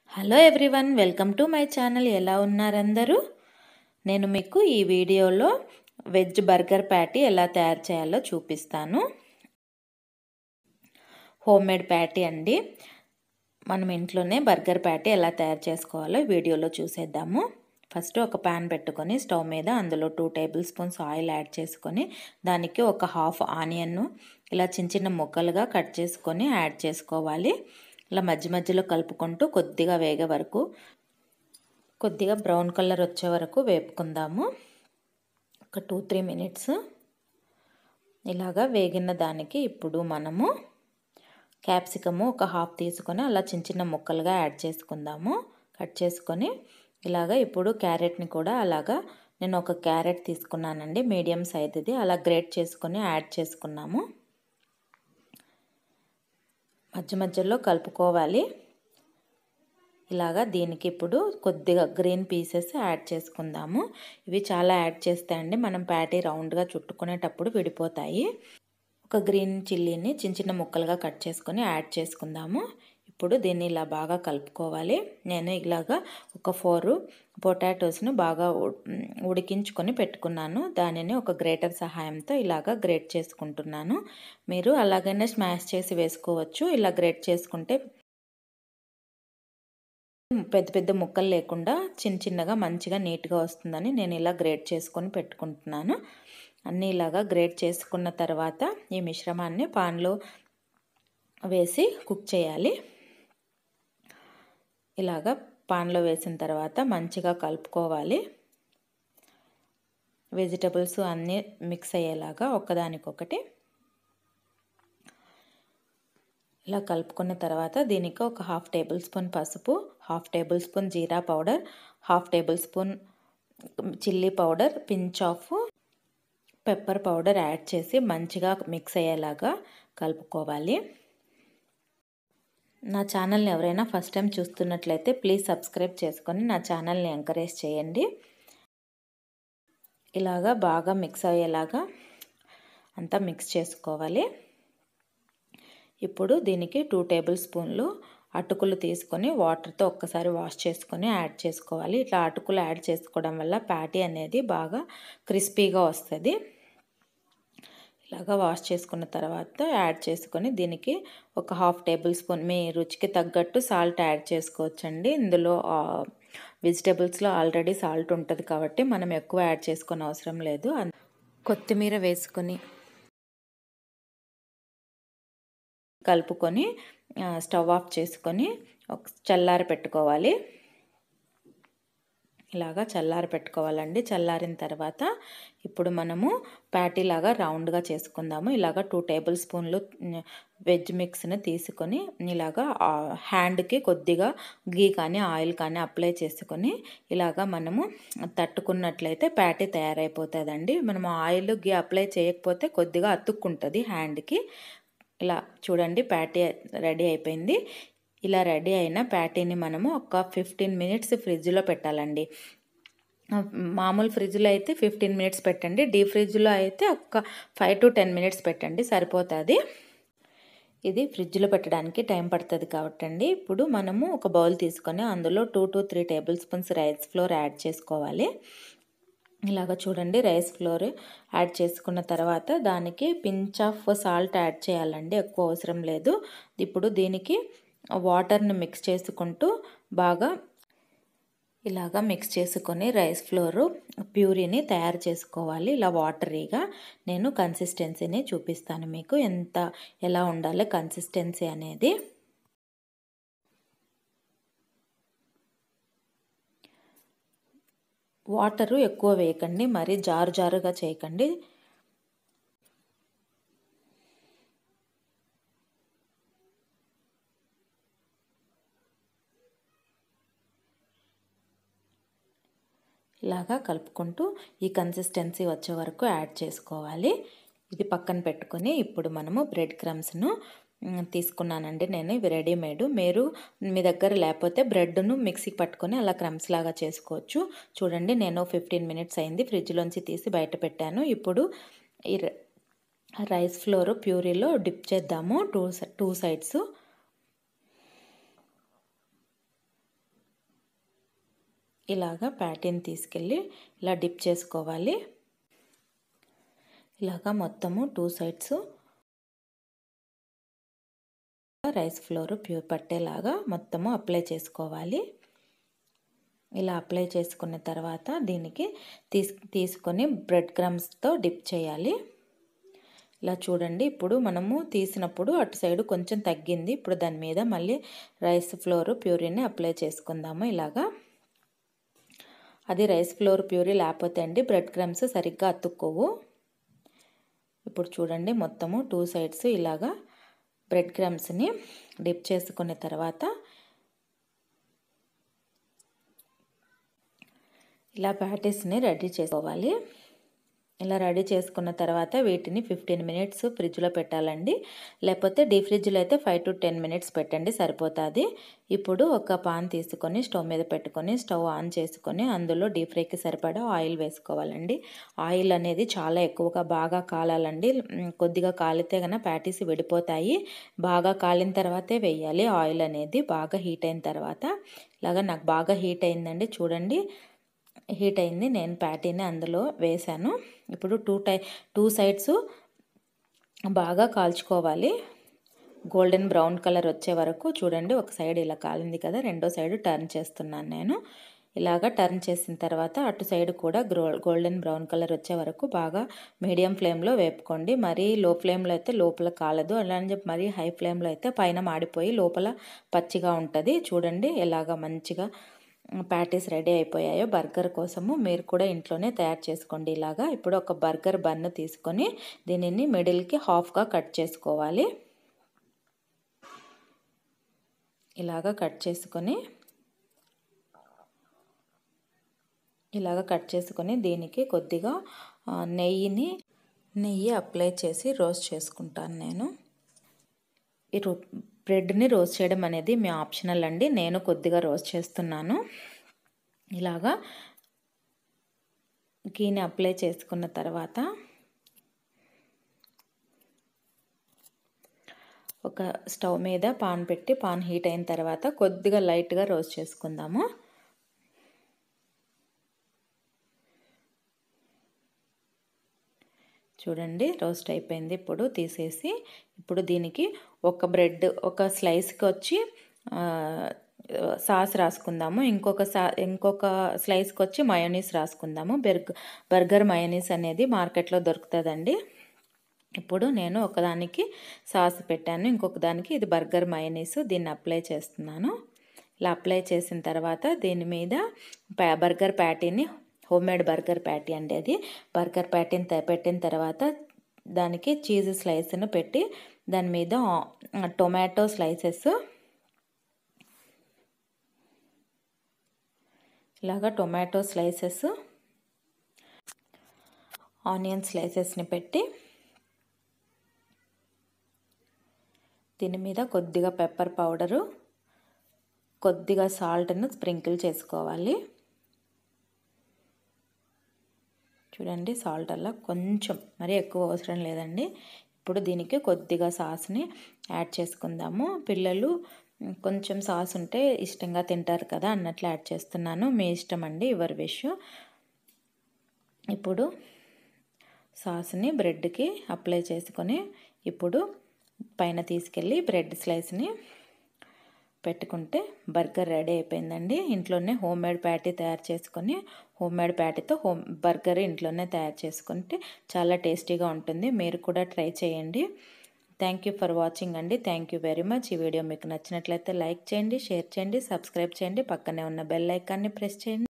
hello everyone welcome to my channel ఎలా ఉన్నారు అందరూ నేను మీకు ఈ వీడియోలో వెజ్ బర్గర్ ప్యాటీ ఎలా తయారు చేయాలో చూపిస్తాను హోమ్ మేడ్ ప్యాటీ అండి మనం ఇంట్లోనే బర్గర్ ప్యాటీ ఎలా తయారు చేసుకోవాలో వీడియోలో చూసేద్దాము ఫస్ట్ ఒక ప్యాన్ పెట్టుకొని స్టవ్ మీద అందులో two tablespoons oil add చేసుకొని దానికి ఒక హాఫ్ ఆనియన్ను ఇలా చిన్న చిన్న ముక్కలుగా కట్ చేసుకొని యాడ్ చేసుకోవాలి ఇలా మధ్య మధ్యలో కలుపుకుంటూ కొద్దిగా వేగే వరకు కొద్దిగా బ్రౌన్ కలర్ వచ్చే వరకు వేపుకుందాము ఒక టూ త్రీ మినిట్స్ ఇలాగా వేగిన దానికి ఇప్పుడు మనము క్యాప్సికము ఒక హాఫ్ తీసుకొని అలా చిన్న చిన్న ముక్కలుగా యాడ్ చేసుకుందాము కట్ చేసుకొని ఇలాగా ఇప్పుడు క్యారెట్ని కూడా అలాగా నేను ఒక క్యారెట్ తీసుకున్నానండి మీడియం సైజుది అలా గ్రేట్ చేసుకొని యాడ్ చేసుకున్నాము మధ్య మధ్యలో కలుపుకోవాలి ఇలాగా దీనికి ఇప్పుడు కొద్దిగా గ్రీన్ పీసెస్ యాడ్ చేసుకుందాము ఇవి చాలా యాడ్ చేస్తాయండి మనం ప్యాటీ రౌండ్గా చుట్టుకునేటప్పుడు విడిపోతాయి ఒక గ్రీన్ చిల్లీని చిన్న చిన్న ముక్కలుగా కట్ చేసుకొని యాడ్ చేసుకుందాము ఇప్పుడు దీన్ని ఇలా బాగా కలుపుకోవాలి నేను ఇలాగా ఒక ఫోర్ పొటాటోస్ను బాగా ఉడికించుకొని పెట్టుకున్నాను దానిని ఒక గ్రేటర్ సహాయంతో ఇలాగా గ్రేట్ చేసుకుంటున్నాను మీరు అలాగైనా స్మాష్ చేసి వేసుకోవచ్చు ఇలా గ్రేట్ చేసుకుంటే పెద్ద పెద్ద ముక్కలు లేకుండా చిన్న చిన్నగా మంచిగా నీట్గా వస్తుందని నేను ఇలా గ్రేట్ చేసుకొని పెట్టుకుంటున్నాను అన్నీ ఇలాగా గ్రేట్ చేసుకున్న తర్వాత ఈ మిశ్రమాన్ని పాన్లో వేసి కుక్ చేయాలి ఇలాగా పాన్లో వేసిన తర్వాత మంచిగా కలుపుకోవాలి వెజిటబుల్స్ అన్నీ మిక్స్ అయ్యేలాగా ఒకదానికొకటి ఇలా కలుపుకున్న తర్వాత దీనికి ఒక హాఫ్ టేబుల్ స్పూన్ పసుపు హాఫ్ టేబుల్ స్పూన్ జీరా powder half tablespoon chilli powder pinch of pepper powder add చేసి మంచిగా మిక్స్ అయ్యేలాగా కలుపుకోవాలి నా ఛానల్ని ఎవరైనా ఫస్ట్ టైం చూస్తున్నట్లయితే ప్లీజ్ సబ్స్క్రైబ్ చేసుకొని నా ఛానల్ని ఎంకరేజ్ చేయండి ఇలాగా బాగా మిక్స్ అయ్యేలాగా అంతా మిక్స్ చేసుకోవాలి ఇప్పుడు దీనికి టూ టేబుల్ స్పూన్లు అటుకులు తీసుకొని వాటర్తో ఒక్కసారి వాష్ చేసుకొని యాడ్ చేసుకోవాలి ఇట్లా అటుకులు యాడ్ చేసుకోవడం వల్ల ప్యాటీ అనేది బాగా క్రిస్పీగా వస్తుంది ఇలాగా వాష్ చేసుకున్న తర్వాత యాడ్ చేసుకొని దీనికి ఒక హాఫ్ టేబుల్ స్పూన్ మీ రుచికి తగ్గట్టు సాల్ట్ యాడ్ చేసుకోవచ్చండి ఇందులో వెజిటేబుల్స్లో ఆల్రెడీ సాల్ట్ ఉంటుంది కాబట్టి మనం ఎక్కువ యాడ్ చేసుకొని అవసరం లేదు కొత్తిమీర వేసుకొని కలుపుకొని స్టవ్ ఆఫ్ చేసుకొని చల్లారి పెట్టుకోవాలి ఇలాగా చల్లారి పెట్టుకోవాలండి చల్లారిన తర్వాత ఇప్పుడు మనము ప్యాటీలాగా రౌండ్గా చేసుకుందాము ఇలాగా టూ టేబుల్ స్పూన్లు వెజ్ మిక్స్ని తీసుకొని ఇలాగా హ్యాండ్కి కొద్దిగా గీ కానీ ఆయిల్ కానీ అప్లై చేసుకొని ఇలాగా మనము తట్టుకున్నట్లయితే ప్యాటీ తయారైపోతుందండి మనము ఆయిల్ గీ అప్లై చేయకపోతే కొద్దిగా అతుక్కుంటుంది హ్యాండ్కి ఇలా చూడండి ప్యాటీ రెడీ అయిపోయింది ఇలా రెడీ అయిన ప్యాటీని మనము ఒక ఫిఫ్టీన్ మినిట్స్ ఫ్రిడ్జ్లో పెట్టాలండి మామూలు ఫ్రిడ్జ్లో అయితే ఫిఫ్టీన్ మినిట్స్ పెట్టండి డీప్ ఫ్రిడ్జ్లో అయితే ఒక ఫైవ్ టు టెన్ మినిట్స్ పెట్టండి సరిపోతుంది ఇది ఫ్రిడ్జ్లో పెట్టడానికి టైం పడుతుంది కాబట్టి అండి ఇప్పుడు మనము ఒక బౌల్ తీసుకొని అందులో two to three tablespoons rice flour add చేసుకోవాలి ఇలాగ చూడండి రైస్ ఫ్లోర్ యాడ్ చేసుకున్న తర్వాత దానికి పించ్ ఆఫ్ సాల్ట్ యాడ్ చేయాలండి ఎక్కువ అవసరం లేదు ఇప్పుడు దీనికి వాటర్ని మిక్స్ చేసుకుంటూ బాగా ఇలాగా మిక్స్ చేసుకొని రైస్ ఫ్లోరు ప్యూరీని తయారు చేసుకోవాలి ఇలా వాటరీగా నేను కన్సిస్టెన్సీని చూపిస్తాను మీకు ఎంత ఎలా ఉండాలి కన్సిస్టెన్సీ అనేది వాటరు ఎక్కువ వేయకండి మరీ జారు జారుగా చేయకండి ఇలాగా కలుపుకుంటూ ఈ కన్సిస్టెన్సీ వచ్చే వరకు యాడ్ చేసుకోవాలి ఇది పక్కన పెట్టుకొని ఇప్పుడు మనము బ్రెడ్ క్రమ్స్ను తీసుకున్నానండి నేను ఇవి రెడీమేడ్ మీరు మీ దగ్గర లేకపోతే బ్రెడ్ను మిక్సీకి పట్టుకొని అలా క్రమ్స్ లాగా చేసుకోవచ్చు చూడండి నేను ఫిఫ్టీన్ మినిట్స్ అయింది ఫ్రిడ్జ్లోంచి తీసి బయట పెట్టాను ఇప్పుడు ఈ రైస్ ఫ్లోర్ ప్యూరీలో డిప్ చేద్దాము టూ టూ సైడ్స్ ఇలాగా ప్యాటీని తీసుకెళ్ళి ఇలా డిప్ చేసుకోవాలి ఇలాగా మొత్తము two sides rice flour puree పట్టేలాగా మొత్తము అప్లై చేసుకోవాలి ఇలా అప్లై చేసుకున్న తర్వాత దీనికి తీసు తీసుకొని బ్రెడ్ క్రమ్స్తో డిప్ చేయాలి ఇలా చూడండి ఇప్పుడు మనము తీసినప్పుడు అటు సైడ్ కొంచెం తగ్గింది ఇప్పుడు దాని మీద మళ్ళీ రైస్ ఫ్లోర్ ప్యూరీని అప్లై చేసుకుందాము ఇలాగా అది రైస్ ఫ్లోర్ ప్యూరీ లేకపోతే అండి బ్రెడ్ క్రమ్స్ సరిగ్గా అతుక్కోవు ఇప్పుడు చూడండి మొత్తము టూ సైడ్స్ ఇలాగా బ్రెడ్ క్రమ్స్ని డిప్ చేసుకున్న తర్వాత ఇలా ప్యాటీస్ని రెడీ చేసుకోవాలి ఇలా రెడీ చేసుకున్న తర్వాత వీటిని ఫిఫ్టీన్ మినిట్స్ ఫ్రిడ్జ్లో పెట్టాలండి లేకపోతే డీ ఫ్రిడ్జ్లో అయితే ఫైవ్ టు టెన్ మినిట్స్ పెట్టండి సరిపోతుంది ఇప్పుడు ఒక పాన్ తీసుకొని స్టవ్ మీద పెట్టుకొని స్టవ్ ఆన్ చేసుకొని అందులో డీప్ ఫ్రైకి సరిపడా ఆయిల్ వేసుకోవాలండి ఆయిల్ అనేది చాలా ఎక్కువగా బాగా కాలాలండి కొద్దిగా కాలితే కన్నా ప్యాటీస్ విడిపోతాయి బాగా కాలిన తర్వాతే వేయాలి ఆయిల్ అనేది బాగా హీట్ అయిన తర్వాత ఇలాగా నాకు బాగా హీట్ అయిందండి చూడండి హీట్ అయింది నేను ప్యాటీని అందులో వేశాను ఇప్పుడు టూ టై టూ సైడ్స్ బాగా కాల్చుకోవాలి గోల్డెన్ బ్రౌన్ కలర్ వచ్చే వరకు చూడండి ఒక సైడ్ ఇలా కాలింది కదా రెండో సైడ్ టర్న్ చేస్తున్నాను నేను ఇలాగ టర్న్ చేసిన తర్వాత అటు సైడ్ కూడా గ్రో గోల్డెన్ బ్రౌన్ కలర్ వచ్చే వరకు బాగా మీడియం ఫ్లేమ్లో వేపుకోండి మరీ లో ఫ్లేమ్లో అయితే లోపల కాలదు అలా అని చెప్పి మరీ హై ఫ్లేమ్లో అయితే పైన మాడిపోయి లోపల పచ్చిగా ఉంటుంది చూడండి ఎలాగ మంచిగా ప్యాటీస్ రెడీ అయిపోయాయో బర్గర్ కోసము మీరు కూడా ఇంట్లోనే తయారు చేసుకోండి ఇలాగా ఇప్పుడు ఒక బర్గర్ బన్ను తీసుకొని దీనిని మిడిల్కి హాఫ్గా కట్ చేసుకోవాలి ఇలాగా కట్ చేసుకొని ఇలాగ కట్ చేసుకొని దీనికి కొద్దిగా నెయ్యిని నెయ్యి అప్లై చేసి రోస్ట్ చేసుకుంటాను నేను ఈ రో బ్రెడ్ని రోస్ట్ చేయడం అనేది మీ ఆప్షనల్ అండి నేను కొద్దిగా రోస్ట్ చేస్తున్నాను ఇలాగా గీని అప్లై చేసుకున్న తర్వాత ఒక స్టవ్ మీద పాన్ పెట్టి పాన్ హీట్ అయిన తర్వాత కొద్దిగా లైట్గా రోస్ట్ చేసుకుందాము చూడండి రోస్ట్ అయిపోయింది ఇప్పుడు తీసేసి ఇప్పుడు దీనికి ఒక బ్రెడ్ ఒక స్లైస్కి వచ్చి సాస్ రాసుకుందాము ఇంకొక సా ఇంకొక స్లైస్కి వచ్చి మయోనీస్ రాసుకుందాము బెర్గ్ బర్గర్ మయోనీస్ అనేది మార్కెట్లో దొరుకుతుందండి ఇప్పుడు నేను ఒకదానికి సాస్ పెట్టాను ఇంకొక దానికి ఇది బర్గర్ మయోనీస్ దీన్ని అప్లై చేస్తున్నాను ఇలా అప్లై చేసిన తర్వాత దీని మీద బర్గర్ ప్యాటీని హోమ్మేడ్ బర్గర్ ప్యాటీ అండి అది బర్గర్ ప్యాటీని పెట్టిన తర్వాత దానికి చీజ్ స్లైస్ను పెట్టి దాని మీద టొమాటో స్లైసెస్ ఇలాగా టొమాటో స్లైసెస్ ఆనియన్ స్లైసెస్ని పెట్టి దీని మీద కొద్దిగా పెప్పర్ పౌడరు కొద్దిగా సాల్ట్ను స్ప్రింకిల్ చేసుకోవాలి చూడండి సాల్ట్ అలా కొంచెం మరీ ఎక్కువ అవసరం లేదండి ఇప్పుడు దీనికి కొద్దిగా సాస్ని యాడ్ చేసుకుందాము పిల్లలు కొంచెం సాస్ ఉంటే ఇష్టంగా తింటారు కదా అన్నట్లు యాడ్ చేస్తున్నాను మీ ఇష్టం అండి యువర్ విష్ ఇప్పుడు సాస్ని బ్రెడ్కి అప్లై చేసుకొని ఇప్పుడు పైన తీసుకెళ్ళి బ్రెడ్ స్లైస్ని పెట్టుకుంటే బర్గర్ రెడీ అయిపోయిందండి ఇంట్లోనే హోమ్ మేడ్ ప్యాటీ తయారు చేసుకొని హోమ్ మేడ్ ప్యాటీతో హోమ్ బర్గర్ ఇంట్లోనే తయారు చేసుకుంటే చాలా టేస్టీగా ఉంటుంది మీరు కూడా ట్రై చేయండి థ్యాంక్ యూ ఫర్ వాచింగ్ అండి థ్యాంక్ యూ వెరీ మచ్ ఈ వీడియో మీకు నచ్చినట్లయితే లైక్ చేయండి షేర్ చేయండి సబ్స్క్రైబ్ చేయండి పక్కనే ఉన్న బెల్ ఐకాన్ని ప్రెస్ చేయండి